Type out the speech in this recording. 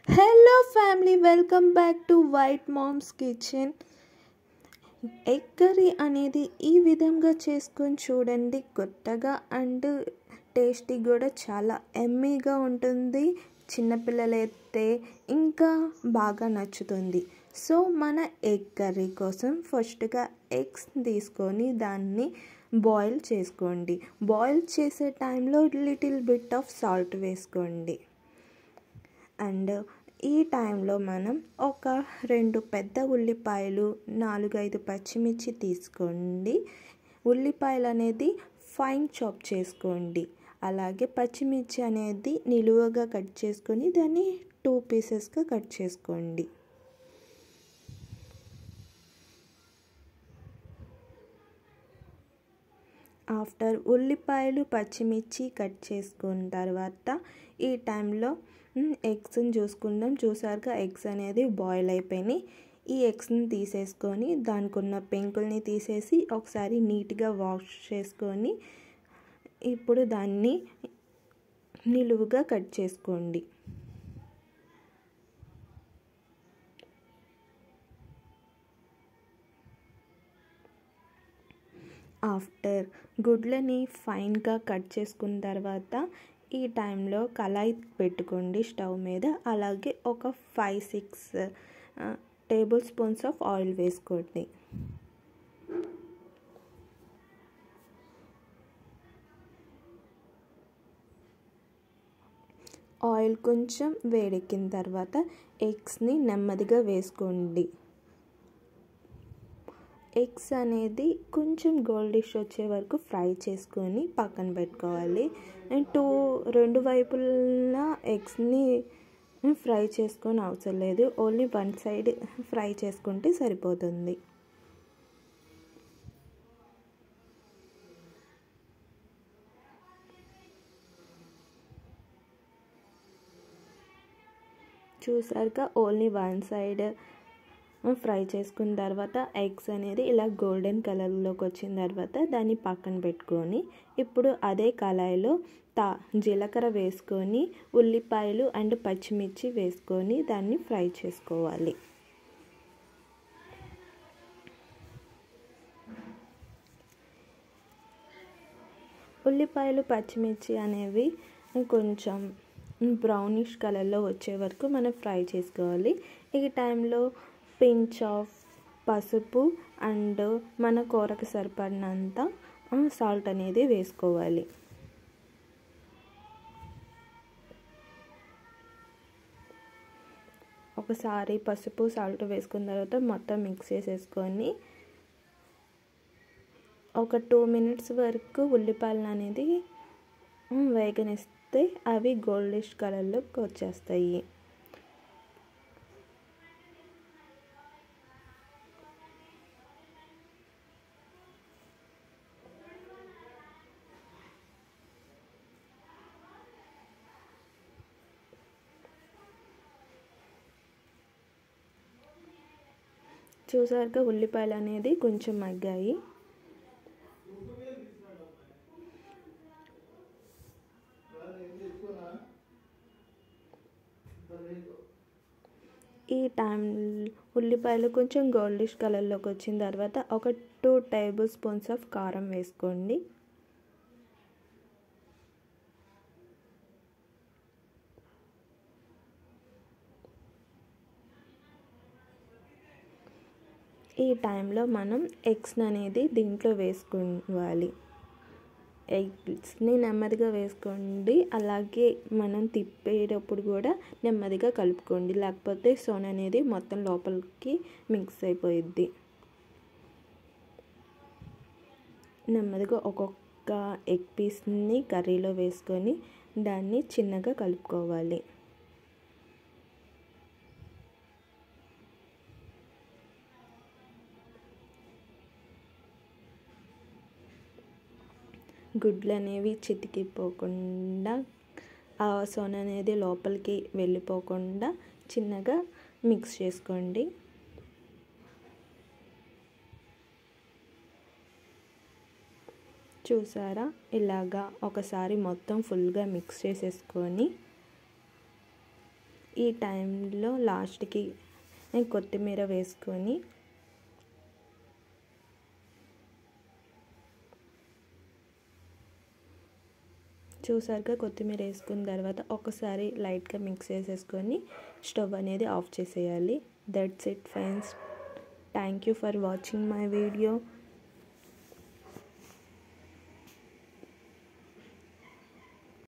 hello family welcome back to white mom's kitchen egg curry అనేది ఈ విధంగా చేసుకొని చూడండి కొత్తగా అండ్ టేస్టీ కూడా చాలా ఎమ్మీగా ఉంటుంది చిన్నపిల్లలైతే ఇంకా బాగా నచ్చుతుంది సో మన ఎగ్ కర్రీ కోసం ఫస్ట్గా ఎగ్స్ తీసుకొని దాన్ని బాయిల్ చేసుకోండి బాయిల్ చేసే టైంలో లిటిల్ బిట్ ఆఫ్ సాల్ట్ వేసుకోండి అండ్ ఈ టైంలో మనం ఒక రెండు పెద్ద ఉల్లిపాయలు నాలుగైదు పచ్చిమిర్చి తీసుకోండి ఉల్లిపాయలు అనేది ఫైన్ చాప్ చేసుకోండి అలాగే పచ్చిమిర్చి అనేది నిలువుగా కట్ చేసుకొని దాన్ని టూ పీసెస్గా కట్ చేసుకోండి ఆఫ్టర్ ఉల్లిపాయలు పచ్చిమిర్చి కట్ చేసుకున్న తర్వాత ఈ టైంలో ఎగ్స్ని చూసుకుందాం చూసారుగా ఎగ్స్ అనేది బాయిల్ అయిపోయినాయి ఈ ఎగ్స్ని తీసేసుకొని దానికి ఉన్న పెంకుల్ని తీసేసి ఒకసారి నీట్గా వాష్ చేసుకొని ఇప్పుడు దాన్ని నిలువుగా కట్ చేసుకోండి ఆఫ్టర్ గుడ్లని ఫైన్గా కట్ చేసుకున్న తర్వాత ఈ టైంలో కళాయి పెట్టుకోండి స్టవ్ మీద అలాగే ఒక five six tablespoons of oil వేసుకోండి ఆయిల్ కొంచెం వేడెక్కిన తర్వాత ఎగ్స్ని నెమ్మదిగా వేసుకోండి ఎగ్స్ అనేది కొంచెం గోల్డిష్ వచ్చే వరకు ఫ్రై చేసుకొని పక్కన పెట్టుకోవాలి అండ్ టూ రెండు వైపులా ఎగ్స్ని ఫ్రై చేసుకొని అవసరం లేదు ఓన్లీ వన్ సైడ్ ఫ్రై చేసుకుంటే సరిపోతుంది చూసారుగా ఓన్లీ వన్ సైడ్ ఫ్రై చేసుకున్న తర్వాత ఎగ్స్ అనేది ఇలా గోల్డెన్ కలర్లోకి వచ్చిన తర్వాత దాన్ని పక్కన పెట్టుకొని ఇప్పుడు అదే కళాయిలో తా జీలకర్ర వేసుకొని ఉల్లిపాయలు అండ్ పచ్చిమిర్చి వేసుకొని దాన్ని ఫ్రై చేసుకోవాలి ఉల్లిపాయలు పచ్చిమిర్చి అనేవి కొంచెం బ్రౌనిష్ కలర్లో వచ్చే వరకు మనం ఫ్రై చేసుకోవాలి ఈ టైంలో పించ్ ఆఫ్ పసుపు అండ్ మన కూరకు సరిపడినంత సాల్ట్ అనేది వేసుకోవాలి ఒకసారి పసుపు సాల్ట్ వేసుకున్న తర్వాత మొత్తం మిక్స్ చేసేసుకొని ఒక టూ మినిట్స్ వరకు ఉల్లిపాయలు అనేది వేగనిస్తే అవి గోల్డిష్ కలర్లోకి వచ్చేస్తాయి చూసారుగా ఉల్లిపాయలు అనేది కొంచెం మగ్గాయి ఈ టైం ఉల్లిపాయలు కొంచెం గోల్డిష్ కలర్లోకి వచ్చిన తర్వాత ఒక టూ టేబుల్ స్పూన్స్ ఆఫ్ కారం వేసుకోండి ఈ టైంలో మనం ఎగ్స్ అనేది దీంట్లో వేసుకోవాలి ఎగ్స్ని నెమ్మదిగా వేసుకోండి అలాగే మనం తిప్పేటప్పుడు కూడా నెమ్మదిగా కలుపుకోండి లేకపోతే సోన్ అనేది మొత్తం లోపలికి మిక్స్ అయిపోయిద్ది నెమ్మదిగా ఒక్కొక్క ఎగ్ పీస్ని కర్రీలో వేసుకొని దాన్ని చిన్నగా కలుపుకోవాలి గుడ్లు అనేవి చితికిపోకుండా ఆ సోన అనేది లోపలికి వెళ్ళిపోకుండా చిన్నగా మిక్స్ చేసుకోండి చూసారా ఇలాగా ఒకసారి మొత్తం ఫుల్గా మిక్స్ చేసేసుకొని ఈ టైంలో లాస్ట్కి కొత్తిమీర వేసుకొని చూసారుగా కొత్తిమీర వేసుకున్న తర్వాత ఒకసారి లైట్గా మిక్స్ చేసేసుకొని స్టవ్ అనేది ఆఫ్ చేసేయాలి that's it friends thank you for watching my video